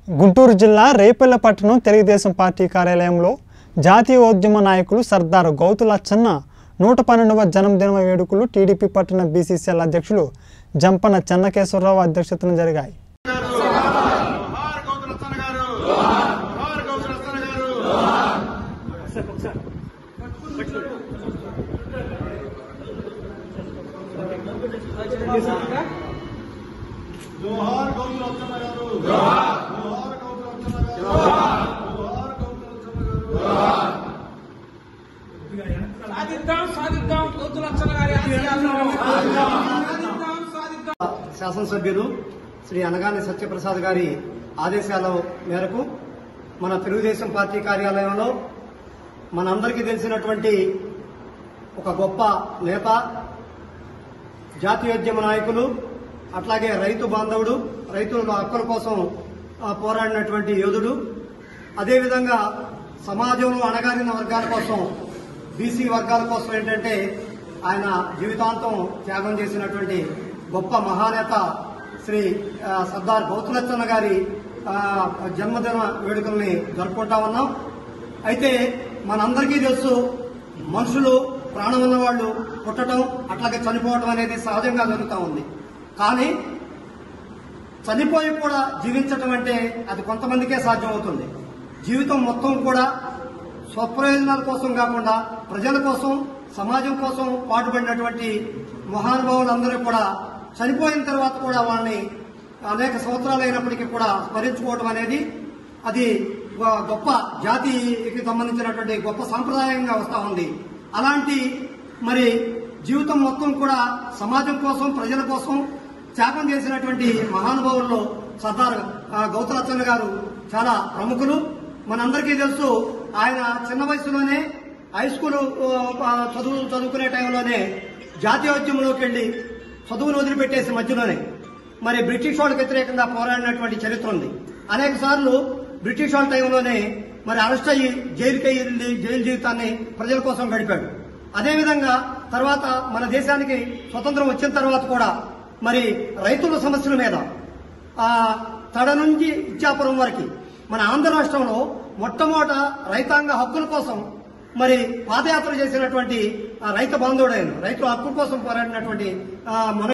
గుంటూరు జిల్లా రేపల్ల పట్టణం తెలుగుదేశం పార్టీ కార్యాలయంలో జాతీయ ఉద్యమ నాయకులు సర్దార్ గౌతు లచ్చన్న నూట పన్నెండవ జన్మదిన వేడుకలు టీడీపీ పట్టణ బీసీసీఎల్ అధ్యక్షులు జంపన చెన్నకేశ్వరరావు అధ్యక్షతన జరిగాయి జోహార్ గౌతరత్న గారు జోహార్ గౌతరత్న గారు జోహార్ గౌతరత్న గారు జోహార్ గౌతరత్న గారు జోహార్ గౌతరత్న గారు సాధిద్దాం సాధిద్దాం గౌతు లక్షణ గారి ఆశయాలను సాధిద్దాం సాధిద్దాం శాసనసభ్యులు శ్రీ అనగాని సత్యప్రసాద్ గారి ఆదేశాల మేరకు మన తెలుగుదేశం పార్టీ కార్యాలయంలో మనందరికీ తెలిసినటువంటి ఒక గొప్ప నేత జాతీయోద్యమ నాయకులు అట్లాగే రైతు బాంధవుడు రైతుల హక్కుల కోసం ఆ, పోరాడినటువంటి యోధుడు అదేవిధంగా సమాజంలో అణగారిన వర్గాల కోసం బీసీ వర్గాల కోసం ఏంటంటే ఆయన జీవితాంతం త్యాగం చేసినటువంటి గొప్ప మహానేత శ్రీ ఆ, సర్దార్ గౌతులచ్చన్న గారి ఆ, జన్మదిన వేడుకల్ని జరుపుకుంటా ఉన్నాం అయితే మనందరికీ తెలుసు మనుషులు ప్రాణం ఉన్న వాళ్ళు పుట్టడం అట్లాగే చనిపోవడం అనేది సహజంగా జరుగుతూ ఉంది కానీ చనిపోయి కూడా జీవించటం అంటే అది కొంతమందికే సాధ్యం అవుతుంది జీవితం మొత్తం కూడా స్వప్రయోజనాల కోసం కాకుండా ప్రజల కోసం సమాజం కోసం పాటుపడినటువంటి మహానుభావులందరూ కూడా చనిపోయిన తర్వాత కూడా వాళ్ళని అనేక సంవత్సరాలు అయినప్పటికీ కూడా స్మరించుకోవడం అనేది అది గొ- గొప్ప జాతికి సంబంధించినటువంటి గొప్ప సాంప్రదాయంగా వస్తూ ఉంది అలాంటి మరి జీవితం మొత్తం కూడా సమాజం కోసం ప్రజల కోసం త్యాగం చేసినటువంటి మహానుభావుల్లో సర్దార్ ఆ, గౌతరచంద్ర గారు చాలా ప్రముఖులు మనందరికీ తెలుసు ఆయన చిన్న వయసులోనే హై స్కూల్ ఆ, చదువు చదువుకునే టైంలోనే జాతీయోద్యమంలోకి వెళ్లి చదువును వదిలిపెట్టేసి మధ్యలోనే మరి బ్రిటిష్ వాళ్ళకి వ్యతిరేకంగా పోరాడినటువంటి చరిత్ర ఉంది అనేక సార్లు బ్రిటిష్ వాళ్ళ టైంలోనే మరి అరెస్ట్ అయ్యి జైలుకి వెళ్ళి జైలు జీవితాన్ని ప్రజల కోసం గడిపాడు అదేవిధంగా తర్వాత మన దేశానికి స్వతంత్రం వచ్చిన తర్వాత కూడా మరి రైతుల సమస్యల మీద ఆ తడ నుంచి ఇచ్చాపురం వరకు మన ఆంధ్ర రాష్ట్రంలో మొట్టమొదట రైతాంగ హక్కుల కోసం మరి పాదయాత్ర చేసినటువంటి ఆ రైతు బాంధవుడైన రైతుల హక్కుల కోసం పోరాడినటువంటి ఆ మన